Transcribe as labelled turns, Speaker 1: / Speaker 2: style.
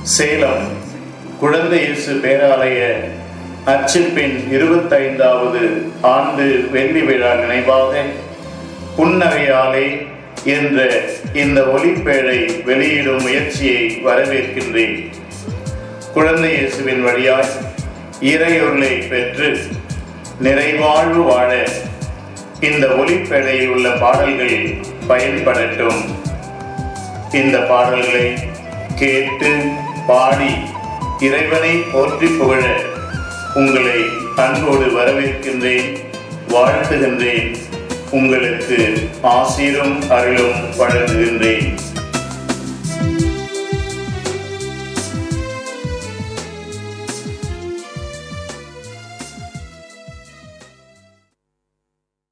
Speaker 1: சேலம் குழந்தை இயேசு பேராலய அச்சிப்பின் இருபத்தைந்தாவது ஆண்டு வெள்ளி விழா நினைவாக புன்னகையாலே என்ற இந்த ஒளிப்பேழை வெளியிடும் முயற்சியை வரவேற்கின்றேன் குழந்தை இயேசுவின் வழியாய் இறையொருளை பெற்று நிறைவாழ்வு வாழ இந்த ஒளிப்பேழையில் உள்ள பாடல்கள் பயன்படட்டும் இந்த பாடல்களை கேட்டு பாடி இறைவனை போற்றி புகழ உங்களை அன்போடு வரவேற்கின்றேன் வாழ்த்துகின்றேன் உங்களுக்கு ஆசீரும் அருளும் வழங்குகின்றேன்